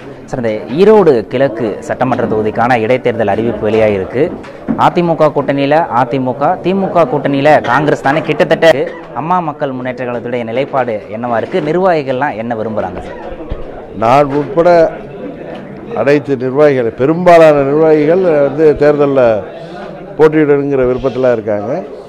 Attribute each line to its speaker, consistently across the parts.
Speaker 1: sir இந்த ஈரோடு கிழக்கு சட்டமன்ற தொகுதிக்கான இடைத்தேர்தல் அறிவிப்பு வெளியாகிருக்கு அதிமுக கூட்டணியில் அதிமுக திமுக கூட்டணியில் காங்கிரஸ் தானே கிட்டத்தட்ட அம்மா மக்கள் முன்னேற்ற கழகத்துடைய நிலைப்பாடு என்னவா இருக்குது நிர்வாகிகள்லாம் என்ன விரும்புகிறாங்க சார்
Speaker 2: நான் உட்பட அனைத்து நிர்வாகிகள் பெரும்பாலான நிர்வாகிகள் வந்து தேர்தலில் போட்டியிடணுங்கிற விருப்பத்தில் இருக்காங்க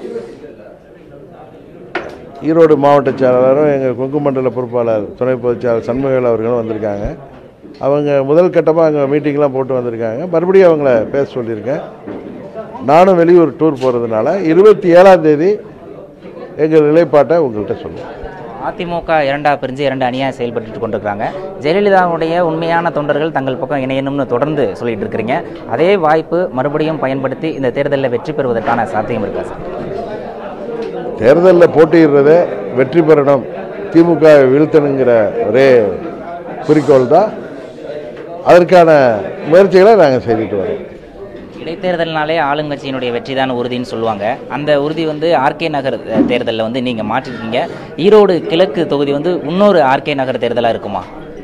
Speaker 2: ஈரோடு மாவட்ட செயலாளரும் எங்கள் கொங்கு மண்டல பொறுப்பாளர் துணை பொதுச் செயலாளர் சண்முகவேல் அவர்களும் வந்திருக்காங்க அவங்க முதல் கட்டமாக அங்கே மீட்டிங்லாம் போட்டு வந்திருக்காங்க மறுபடியும் அவங்கள பேச சொல்லியிருக்கேன் நானும் வெளியூர் டூர் போகிறதுனால இருபத்தி ஏழாம் தேதி எங்கள் நிலைப்பாட்டை உங்கள்கிட்ட சொல்லுவேன்
Speaker 1: அதிமுக இரண்டா பிரிஞ்சு இரண்டு அணியாக செயல்பட்டு கொண்டிருக்கிறாங்க ஜெயலலிதாவுடைய உண்மையான தொண்டர்கள் தங்கள் பக்கம் இணையணும்னு தொடர்ந்து சொல்லிட்டு இருக்கிறீங்க அதே வாய்ப்பு மறுபடியும் பயன்படுத்தி இந்த தேர்தலில் வெற்றி பெறுவதற்கான சாத்தியம் இருக்கா சார்
Speaker 2: தேர்தலில் போட்டியிடுறதே வெற்றி பெறணும் திமுக வீழ்த்தணுங்கிற ஒரே குறிக்கோள் தான் அதற்கான முயற்சிகளை நாங்கள் செய்துட்டு வரோம்
Speaker 1: இடைத்தேர்தல்னாலே ஆளுங்கட்சியினுடைய வெற்றி தான் உறுதின்னு சொல்லுவாங்க அந்த உறுதி வந்து ஆர்கே நகர் தேர்தலில் வந்து நீங்கள் மாற்றிருக்கீங்க ஈரோடு கிழக்கு தொகுதி வந்து இன்னொரு ஆர்கே நகர் தேர்தலாக இருக்குமா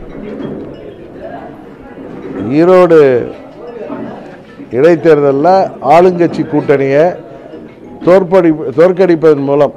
Speaker 2: ஈரோடு இடைத்தேர்தலில் ஆளுங்கட்சி கூட்டணியை தோற்படி தோற்கடிப்பதன் மூலம்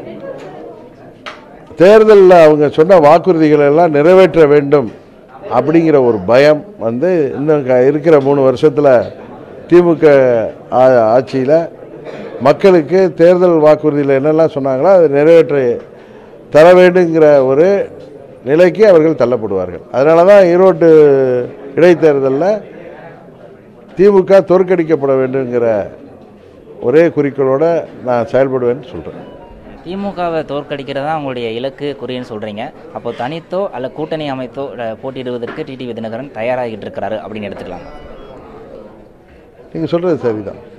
Speaker 2: தேர்தலில் அவங்க சொன்ன வாக்குறுதிகளை எல்லாம் நிறைவேற்ற வேண்டும் அப்படிங்கிற ஒரு பயம் வந்து இன்னும் க- இருக்கிற மூணு வருஷத்தில் திமுக ஆ- ஆட்சியில் மக்களுக்கு தேர்தல் வாக்குறுதியில் என்னெல்லாம் சொன்னாங்களோ அதை நிறைவேற்ற தர வேண்டுங்கிற ஒரு நிலைக்கு அவர்கள் தள்ளப்படுவார்கள் அதனால தான் ஈரோட்டு இடைத்தேர்தலில் திமுக தோற்கடிக்கப்பட வேண்டுங்கிற ஒரே குறிக்கோளோட நான் செயல்படுவேன்னு சொல்கிறேன்
Speaker 1: திமுகவை தோற்கடிக்கிறதா உங்களுடைய இலக்கு குறின்னு சொல்கிறீங்க அப்போ தனித்தோ அல்ல கூட்டணி அமைத்தோ அஹ், போட்டியிடுவதற்கு டிடிவி தினகரன் தயாராகிட்டு இருக்கிறாரு அப்படின்னு எடுத்துக்கலாம்
Speaker 2: நீங்கள் சொல்கிறது சரிதான்